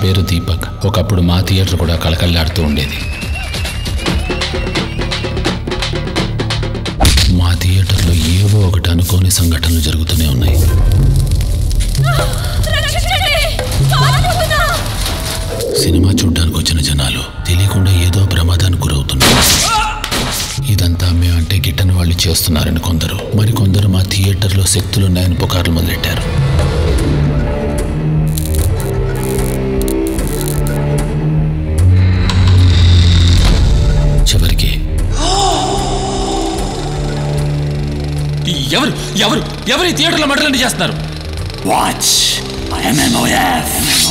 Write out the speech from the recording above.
పేరు దీపక్ ఒకప్పుడు మా థియేటర్ కూడా కళకళలాడుతూ ఉండేది మా థియేటర్లో ఏవో ఒకటి అనుకోని సంఘటనలు జరుగుతూనే ఉన్నాయి సినిమా చూడ్డానికి వచ్చిన జనాలు తెలియకుండా ఏదో ప్రమాదానికి గురవుతున్నారు ఇదంతా మేమంటే గిట్టని వాళ్ళు చేస్తున్నారని కొందరు మరికొందరు మా థియేటర్లో శక్తులున్నాయని పుకార్లు మొదలెట్టారు చివరికి ఎవరు ఎవరు ఎవరు ఈ థియేటర్లో మటలన్నీ చేస్తున్నారు Watch! I am MOF!